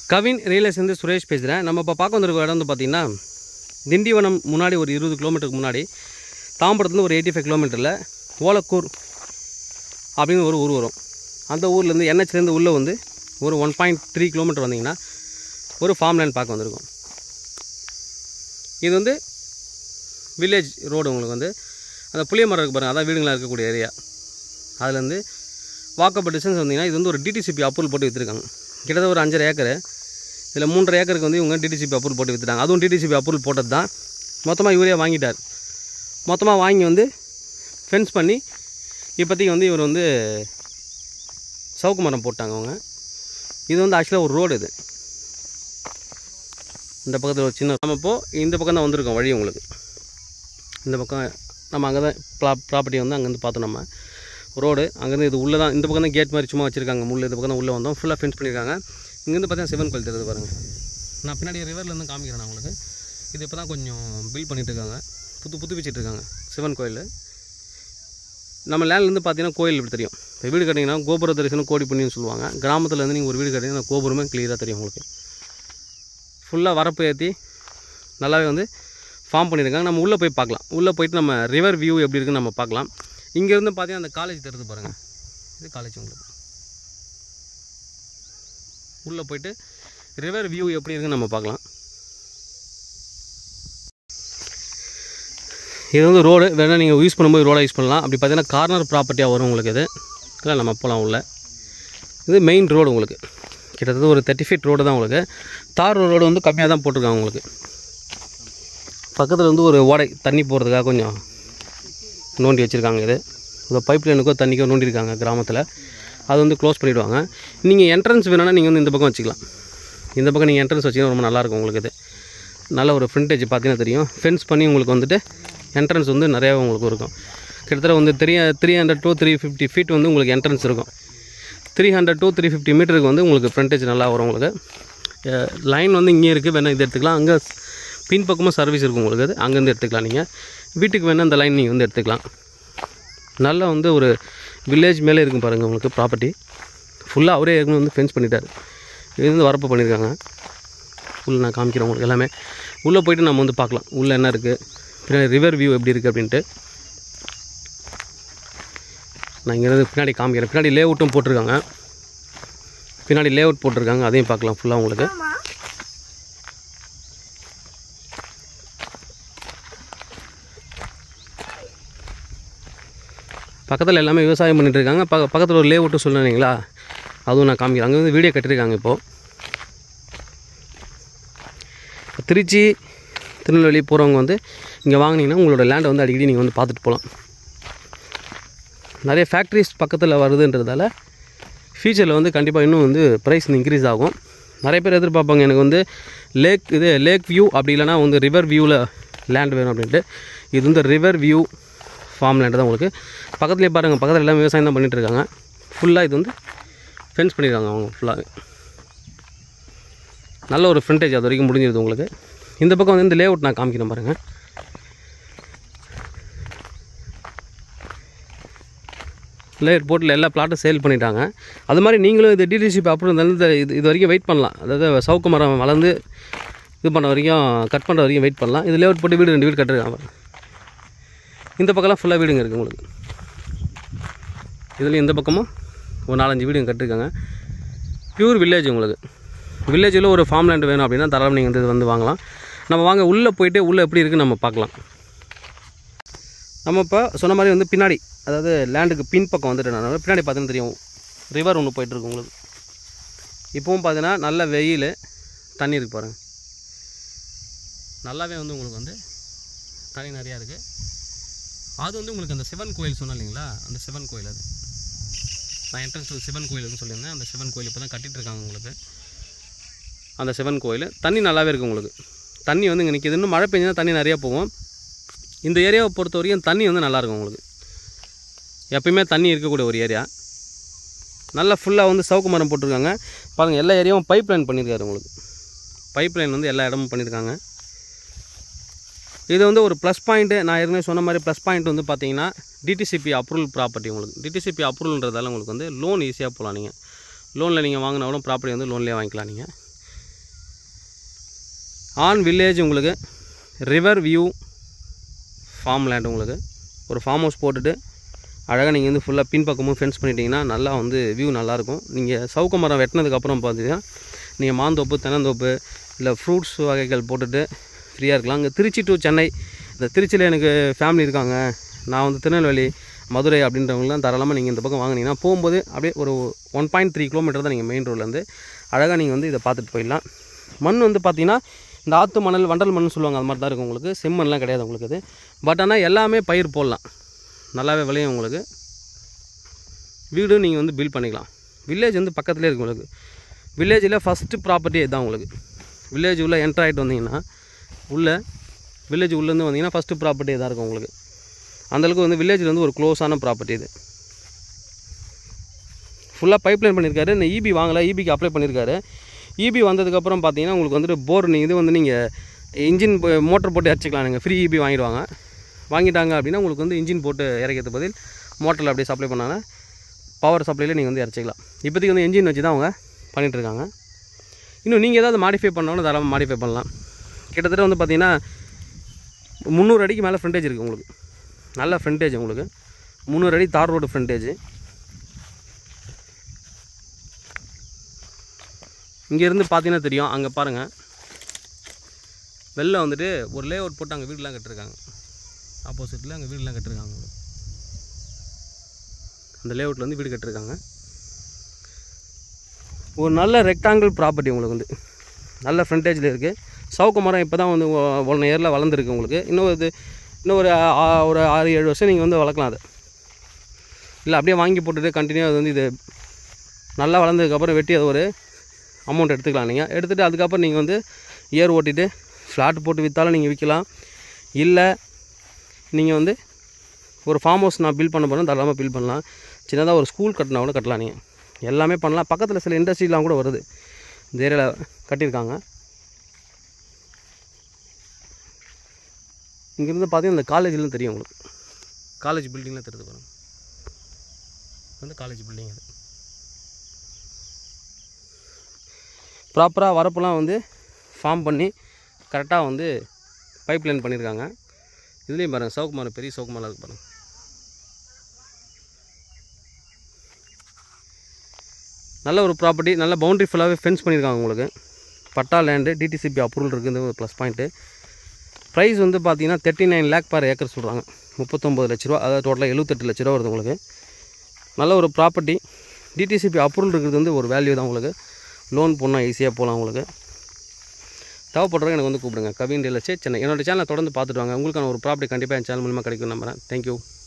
கவின் ரியலேஸ்லேருந்து சுரேஷ் பேசுகிறேன் நம்ம இப்போ பார்க்க வந்திருக்க இடம் வந்து பார்த்திங்கன்னா திண்டிவனம் முன்னாடி ஒரு இருபது கிலோமீட்டருக்கு முன்னாடி தாம்பரத்துலேருந்து ஒரு எயிட்டி ஃபைவ் கிலோமீட்டரில் ஓலக்கூர் அப்படின்னு ஒரு ஊர் வரும் அந்த ஊர்லேருந்து என்ஹெச்லேருந்து உள்ளே வந்து ஒரு ஒன் பாயிண்ட் த்ரீ கிலோமீட்டர் வந்தீங்கன்னா ஒரு ஃபார்ம் லேண்ட் பார்க்க வந்திருக்கோம் இது வந்து வில்லேஜ் ரோடு உங்களுக்கு வந்து அந்த புளிய மரம் இருக்கு பாருங்கள் அதான் வீடுங்களாக இருக்கக்கூடிய ஏரியா அதுலேருந்து வாக்கப் டிஸ்டன்ஸ் வந்தீங்கன்னா இது வந்து ஒரு டிடிசிபி அப்ரூவல் போட்டு விற்றுருக்காங்க கிட்டத்தட்ட ஒரு அஞ்சரை ஏக்கர் இதில் மூன்றரை ஏக்கருக்கு வந்து இவங்க டிடிசிபி அப்ரூவல் போட்டு விற்றுட்டாங்க அதுவும் டிடிசிபி அப்ரூவல் போட்டது தான் மொத்தமாக இவரே வாங்கிட்டார் மொத்தமாக வாங்கி வந்து ஃபென்ஸ் பண்ணி இப்போதைக்கு வந்து இவர் வந்து சவுக்கு மரம் போட்டாங்க அவங்க இது வந்து ஆக்சுவலாக ஒரு ரோடு இது இந்த பக்கத்தில் ஒரு சின்ன நம்ம இப்போது இந்த பக்கம் தான் வந்திருக்கோம் வழி உங்களுக்கு இந்த பக்கம் நம்ம அங்கே தான் ப்ரா ப்ராப்பர்ட்டி வந்து அங்கேருந்து பார்த்தோம் நம்ம ரோடு அங்கேருந்து இது உள்ளே தான் இந்த பக்கம் தான் கேட் மாதிரி சும்மா வச்சுருக்காங்க முள் இந்த பக்கம் தான் உள்ளே வந்தோம் ஃபுல்லாக ஃபென்ஸ் பண்ணியிருக்காங்க இங்கேருந்து பார்த்தீங்கன்னா சிவன் கோயில் தெரியுது பாருங்கள் நான் பின்னாடி ரிவர்லேருந்து காமிக்கிறேன் நான் உங்களுக்கு இது இப்போ தான் கொஞ்சம் பில்ட் பண்ணிட்டு இருக்காங்க புது புதுப்பிச்சிட்டு இருக்காங்க சிவன் கோயில் நம்ம லேண்ட்லேருந்து பார்த்தீங்கன்னா கோயில் இப்படி தெரியும் இப்போ வீடு கட்டிங்கன்னா கோபுர தரிசனம் கோடி புண்ணியம்னு சொல்லுவாங்க கிராமத்தில் இருந்து நீங்கள் ஒரு வீடு கட்டிங்கன்னா கோபுரமே கிளியராக தெரியும் உங்களுக்கு ஃபுல்லாக வரப்பு ஏற்றி நல்லாவே வந்து ஃபார்ம் பண்ணியிருக்காங்க நம்ம உள்ளே போய் பார்க்கலாம் உள்ளே போயிட்டு நம்ம ரிவர் வியூ எப்படி இருக்குன்னு நம்ம பார்க்கலாம் இங்கேருந்து பார்த்தீங்கன்னா அந்த காலேஜ் தெரியுது பாருங்கள் இது காலேஜ் உங்களுக்கு உள்ளே போயிட்டு ரிவர் வியூ எப்படி இருக்குன்னு நம்ம பார்க்கலாம் இது வந்து ரோடு வேணால் நீங்கள் யூஸ் பண்ணும்போது ரோடாக யூஸ் பண்ணலாம் அப்படி பார்த்தீங்கன்னா கார்னர் ப்ராப்பர்ட்டியாக வரும் உங்களுக்கு இது இல்லை நம்ம போகலாம் உள்ள இது மெயின் ரோடு உங்களுக்கு கிட்டத்தட்ட ஒரு தேர்ட்டி ஃபீட் ரோடு தான் உங்களுக்கு தார் ரோடு வந்து கம்மியாக தான் போட்டிருக்காங்க உங்களுக்கு பக்கத்தில் வந்து ஒரு ஓடை தண்ணி போகிறதுக்காக கொஞ்சம் நோண்டி வச்சுருக்காங்க இது இந்த பைப் லைனுக்கோ தண்ணிக்கோ நோண்டியிருக்காங்க கிராமத்தில் அது வந்து க்ளோஸ் பண்ணிவிடுவாங்க நீங்கள் என்ட்ரன்ஸ் வேணும்னா நீங்கள் வந்து இந்த பக்கம் வச்சுக்கலாம் இந்த பக்கம் நீங்கள் என்ட்ரன்ஸ் வச்சிங்கன்னா ரொம்ப நல்லாயிருக்கும் உங்களுக்கு இது நல்ல ஒரு ஃப்ரண்டேஜ் பார்த்தீங்கன்னா தெரியும் ஃபென்ஸ் பண்ணி உங்களுக்கு வந்துட்டு என்ட்ரன்ஸ் வந்து நிறையா உங்களுக்கு இருக்கும் கிட்டத்தட்ட வந்து three three hundred to three fifty feet வந்து உங்களுக்கு என்ட்ரன்ஸ் இருக்கும் three hundred to three fifty மீட்டருக்கு வந்து உங்களுக்கு ஃப்ரண்டேஜ் நல்லா வரும் உங்களுக்கு லைன் வந்து இங்கே இருக்குது வேணால் இது எடுத்துக்கலாம் அங்கே பின்பக்கமாக சர்வீஸ் இருக்கும் உங்களுக்கு அது அங்கேருந்து எடுத்துக்கலாம் நீங்கள் வீட்டுக்கு வேணால் அந்த லைன் நீங்கள் வந்து எடுத்துக்கலாம் நல்லா வந்து ஒரு வில்லேஜ் மேலே இருக்கும் பாருங்கள் உங்களுக்கு ப்ராப்பர்ட்டி ஃபுல்லாக அவரே ஏற்கனவே வந்து ஃபென்ஸ் பண்ணிட்டார் இது வந்து வரப்பு பண்ணியிருக்காங்க உள்ளே நான் காமிக்கிறேன் உங்களுக்கு எல்லாமே உள்ளே போயிட்டு நம்ம வந்து பார்க்கலாம் உள்ளே என்ன இருக்குது பின்னாடி ரிவர் வியூ எப்படி இருக்குது அப்படின்ட்டு நான் இங்கேருந்து பின்னாடி காமிக்கிறேன் பின்னாடி லே அவுட்டும் போட்டிருக்காங்க பின்னாடி லே அவுட் போட்டிருக்காங்க அதையும் பார்க்கலாம் ஃபுல்லாக உங்களுக்கு பக்கத்தில் எல்லாமே விவசாயம் பண்ணிட்டு இருக்காங்க பக்க பக்கத்தில் ஒரு லே அவுட்டு சொன்னீங்களா அதுவும் நான் காமிக்கிறேன் அங்கே வந்து வீடியோ கட்டியிருக்காங்க இப்போது திருச்சி திருநெல்வேலி போகிறவங்க வந்து இங்கே வாங்கினீங்கன்னா உங்களோட லேண்டை வந்து அடிக்கடி நீங்கள் வந்து பார்த்துட்டு போகலாம் நிறைய ஃபேக்ட்ரிஸ் பக்கத்தில் வருதுன்றதால ஃப்யூச்சரில் வந்து கண்டிப்பாக இன்னும் வந்து ப்ரைஸ் இன்க்ரீஸ் ஆகும் நிறைய பேர் எதிர்பார்ப்பாங்க எனக்கு வந்து லேக் இது லேக் வியூ அப்படி இல்லைனா வந்து ரிவர் வியூவில் லேண்ட் வேணும் அப்படின்ட்டு இது வந்து ரிவர் வியூ ஃபார்ம் லேண்டு தான் உங்களுக்கு பக்கத்துலேயே பாருங்கள் பக்கத்தில் எல்லாம் விவசாயம் தான் பண்ணிகிட்டு இருக்காங்க ஃபுல்லாக இது வந்து ஃபென்ஸ் பண்ணியிருக்காங்க அவங்க ஃபுல்லாக நல்ல ஒரு ஃப்ரண்டேஜ் அது வரைக்கும் முடிஞ்சிருது உங்களுக்கு இந்த பக்கம் வந்து இந்த லே அவுட் நான் காமிக்கிறேன் பாருங்கள் லேயர் போட்டில் எல்லா பிளாட்டும் சேல் பண்ணிட்டாங்க அது மாதிரி நீங்களும் இது டிடிசிபி அப்புறம் இந்த இது இது வரைக்கும் வெயிட் பண்ணலாம் அதாவது சவுக்கு மரம் வளர்ந்து இது பண்ண வரைக்கும் கட் பண்ணுற வரைக்கும் வெயிட் பண்ணலாம் இது லேஅவுட் போட்டு வீடு ரெண்டு வீடு கட்டிருக்காங்க இந்த பக்கம்லாம் ஃபுல்லாக வீடுங்க இருக்குது உங்களுக்கு இதுலேயும் இந்த பக்கமும் ஒரு நாலஞ்சு வீடுங்க கட்டிருக்காங்க பியூர் வில்லேஜ் உங்களுக்கு வில்லேஜில் ஒரு ஃபார்ம் லேண்ட் வேணும் அப்படின்னா தாராளம் நீங்கள் வந்து இது வந்து வாங்கலாம் நம்ம வாங்க உள்ளே போயிட்டு உள்ளே எப்படி இருக்குன்னு நம்ம பார்க்கலாம் நம்ம இப்போ சொன்ன மாதிரி வந்து பின்னாடி அதாவது லேண்டுக்கு பின்பக்கம் வந்துட்டு நான் பின்னாடி பார்த்தீங்கன்னா தெரியும் ரிவர் ஒன்று போயிட்டுருக்கு உங்களுக்கு இப்போவும் பார்த்தீங்கன்னா நல்ல வெயில் தண்ணி இருக்கு பாருங்கள் நல்லாவே வந்து உங்களுக்கு வந்து தண்ணி நிறையா இருக்குது அது வந்து உங்களுக்கு அந்த சிவன் கோயில் சொன்னேன் இல்லைங்களா அந்த சிவன் கோயில் அது நான் என்ட்ரன்ஸ் சிவன் கோயிலுன்னு சொல்லியிருந்தேன் அந்த சிவன் கோயில் இப்போ தான் கட்டிட்டு இருக்காங்க உங்களுக்கு அந்த சிவன் கோயில் தண்ணி நல்லாவே இருக்குது உங்களுக்கு தண்ணி வந்து இங்கே நிற்கிது இன்னும் மழை பெஞ்சுன்னா தண்ணி நிறையா போகும் இந்த ஏரியாவை பொறுத்த வரைக்கும் தண்ணி வந்து நல்லாயிருக்கும் உங்களுக்கு எப்பயுமே தண்ணி இருக்கக்கூடிய ஒரு ஏரியா நல்லா ஃபுல்லாக வந்து சவுக்கு மரம் போட்டிருக்காங்க பாருங்கள் எல்லா ஏரியாவும் பைப் லைன் பண்ணியிருக்காரு உங்களுக்கு பைப் லைன் வந்து எல்லா இடமும் பண்ணியிருக்காங்க இது வந்து ஒரு ப்ளஸ் பாயிண்ட்டு நான் ஏற்கனவே சொன்ன மாதிரி ப்ளஸ் பாயிண்ட் வந்து பார்த்தீங்கன்னா டிடிசிபி அப்ரூவல் ப்ராப்பர்ட்டி உங்களுக்கு டிடிசிபி அப்ரூவல்ன்றதால உங்களுக்கு வந்து லோன் ஈஸியாக போகலாம் நீங்கள் லோனில் நீங்கள் வாங்கினாலும் ப்ராப்பர்ட்டி வந்து லோன்லேயே வாங்கிக்கலாம் நீங்கள் ஆன் வில்லேஜ் உங்களுக்கு ரிவர் வியூ ஃபார்ம் லேண்ட் உங்களுக்கு ஒரு ஃபார்ம் ஹவுஸ் போட்டுட்டு அழகாக நீங்கள் வந்து ஃபுல்லாக பின்பக்கமும் ஃபென்ஸ் பண்ணிட்டீங்கன்னா நல்லா வந்து வியூ நல்லாயிருக்கும் நீங்கள் சவுக்க மரம் வெட்டினதுக்கப்புறம் பார்த்தீங்கன்னா நீங்கள் மாந்தோப்பு தென்னந்தோப்பு இல்லை ஃப்ரூட்ஸ் வகைகள் போட்டுட்டு ஃப்ரீயாக இருக்கலாம் இங்கே திருச்சி டு சென்னை இந்த திருச்சியில் எனக்கு ஃபேமிலி இருக்காங்க நான் வந்து திருநெல்வேலி மதுரை அப்படின்றவங்களாம் தாராளமாக நீங்கள் இந்த பக்கம் வாங்கினீங்கன்னா போகும்போது அப்படியே ஒரு ஒன் பாயிண்ட் த்ரீ கிலோமீட்டர் தான் நீங்கள் மெயின் ரோட்லேருந்து அழகாக நீங்கள் வந்து இதை பார்த்துட்டு போயிடலாம் மண் வந்து பார்த்தீங்கன்னா இந்த ஆற்று மணல் வண்டல் மண் சொல்லுவாங்க அது மாதிரி தான் இருக்கும் உங்களுக்கு செம்மண்லாம் கிடையாது உங்களுக்கு இது பட் ஆனால் எல்லாமே பயிர் போடலாம் நல்லாவே விளையும் உங்களுக்கு வீடு நீங்கள் வந்து பில்ட் பண்ணிக்கலாம் வில்லேஜ் வந்து பக்கத்துலேயே இருக்கு உங்களுக்கு வில்லேஜில் ஃபஸ்ட்டு ப்ராப்பர்ட்டி இதுதான் உங்களுக்கு வில்லேஜ் உள்ளே என்ட்ரு ஆகிட்டு வந்தீங்கன்னா உள்ளே வில்லேஜ் உள்ளேருந்து வந்தீங்கன்னா ஃபஸ்ட்டு ப்ராப்பர்ட்டி இதாக இருக்கும் உங்களுக்கு அந்தளவுக்கு வந்து வில்லேஜில் வந்து ஒரு க்ளோஸான ப்ராப்பர்ட்டி இது ஃபுல்லாக பைப் லைன் பண்ணியிருக்காரு இந்த இபி வாங்கலை இபிக்கு அப்ளை பண்ணியிருக்காரு இபி வந்ததுக்கப்புறம் பார்த்தீங்கன்னா உங்களுக்கு வந்துட்டு போர் நீங்கள் இது வந்து நீங்கள் இன்ஜின் மோட்டர் போட்டு இறச்சிக்கலாம் நீங்கள் ஃப்ரீ இபி வாங்கிடுவாங்க வாங்கிட்டாங்க அப்படின்னா உங்களுக்கு வந்து இன்ஜின் போட்டு இறக்கிறது பதில் மோட்டரில் அப்படியே சப்ளை பண்ணாங்க பவர் சப்ளையில் நீங்கள் வந்து இறச்சிக்கலாம் இப்போதைக்கு வந்து இன்ஜின் வச்சு தான் அவங்க பண்ணிட்டு இருக்காங்க இன்னும் நீங்கள் ஏதாவது மாடிஃபை பண்ணாலும் தாராளமாக மாடிஃபை பண்ணலாம் கிட்டத்தட்ட வந்து பார்த்தீங்கன்னா முந்நூறு அடிக்கு மேலே ஃப்ரண்டேஜ் இருக்குது உங்களுக்கு நல்ல ஃப்ரண்டேஜ் உங்களுக்கு முந்நூறு அடி தார் ரோடு ஃப்ரண்டேஜ் இங்கேருந்து பார்த்தீங்கன்னா தெரியும் அங்கே பாருங்கள் வெளில வந்துட்டு ஒரு லே அவுட் போட்டு அங்கே வீடுலாம் கட்டிருக்காங்க ஆப்போசிட்டில் அங்கே வீடுலாம் கட்டிருக்காங்க உங்களுக்கு அந்த லே அவுட்டில் வந்து வீடு கட்டிருக்காங்க ஒரு நல்ல ரெக்டாங்கிள் ப்ராப்பர்ட்டி உங்களுக்கு வந்து நல்ல ஃப்ரண்டேஜில் இருக்குது சவுக்கு மரம் இப்போ தான் வந்து ஒன் இயரில் வளர்ந்துருக்கு உங்களுக்கு இன்னும் இது இன்னும் ஒரு ஆ- ஒரு ஆறு ஏழு வருஷம் நீங்கள் வந்து வளர்க்கலாம் அதை இல்லை அப்படியே வாங்கி போட்டுட்டு கண்டினியூ அது வந்து இது நல்லா வளர்ந்ததுக்கப்புறம் வெட்டி அது ஒரு அமௌண்ட் எடுத்துக்கலாம் நீங்கள் எடுத்துகிட்டு அதுக்கப்புறம் நீங்கள் வந்து இயர் ஓட்டிட்டு ஃப்ளாட் போட்டு விற்றாலும் நீங்கள் விற்கலாம் இல்லை நீங்கள் வந்து ஒரு ஃபார்ம் ஹவுஸ் நான் பில் பண்ண போகிறேன் தாராளமாக பில் பண்ணலாம் சின்னதாக ஒரு ஸ்கூல் கட்டினா கூட கட்டலாம் நீங்கள் எல்லாமே பண்ணலாம் பக்கத்தில் சில இண்டஸ்ட்ரிலாம் கூட வருது இந்த ஏரியாவில் கட்டியிருக்காங்க இங்கேருந்து பார்த்தீங்கன்னா இந்த காலேஜ்லாம் தெரியும் உங்களுக்கு காலேஜ் பில்டிங்லாம் தெரியுது பாருங்க இது வந்து காலேஜ் பில்டிங் அது ப்ராப்பராக வரப்பெல்லாம் வந்து ஃபார்ம் பண்ணி கரெக்டாக வந்து பைப் லைன் பண்ணியிருக்காங்க இதுலேயும் பாருங்கள் சவுக்கு மரம் பெரிய சவுக்கு மரம் இருக்கு பாருங்கள் நல்ல ஒரு ப்ராப்பர்ட்டி நல்ல பவுண்டரி ஃபுல்லாகவே ஃபென்ஸ் பண்ணியிருக்காங்க உங்களுக்கு பட்டா லேண்டு டிடிசிபி அப்ரூவல் இருக்குது இந்த ஒரு ப்ளஸ் பாயிண்ட்டு ப்ரைஸ் வந்து பார்த்தீங்கன்னா thirty nine lakh per acre சொல்கிறாங்க முப்பத்தொம்பது லட்ச ரூபா அதாவது டோட்டலாக எழுபத்தெட்டு லட்ச ரூபா வருது உங்களுக்கு நல்ல ஒரு ப்ராப்பர்ட்டி டிடிசிபி அப்ரூவல் இருக்கிறது வந்து ஒரு வேல்யூ தான் உங்களுக்கு லோன் போனால் ஈஸியாக போகலாம் உங்களுக்கு தேவைப்படுறவங்க எனக்கு வந்து கூப்பிடுங்க கவின் ரியல் எஸ்டேட் சென்னை என்னோட சேனலை தொடர்ந்து பார்த்துட்டு வாங்க உங்களுக்கான ஒரு ப்ராப்பர்ட்டி கண்டிப்பாக என் சேனல் மூலமாக கிடைக்கும் நம்புறேன் தேங்க்யூ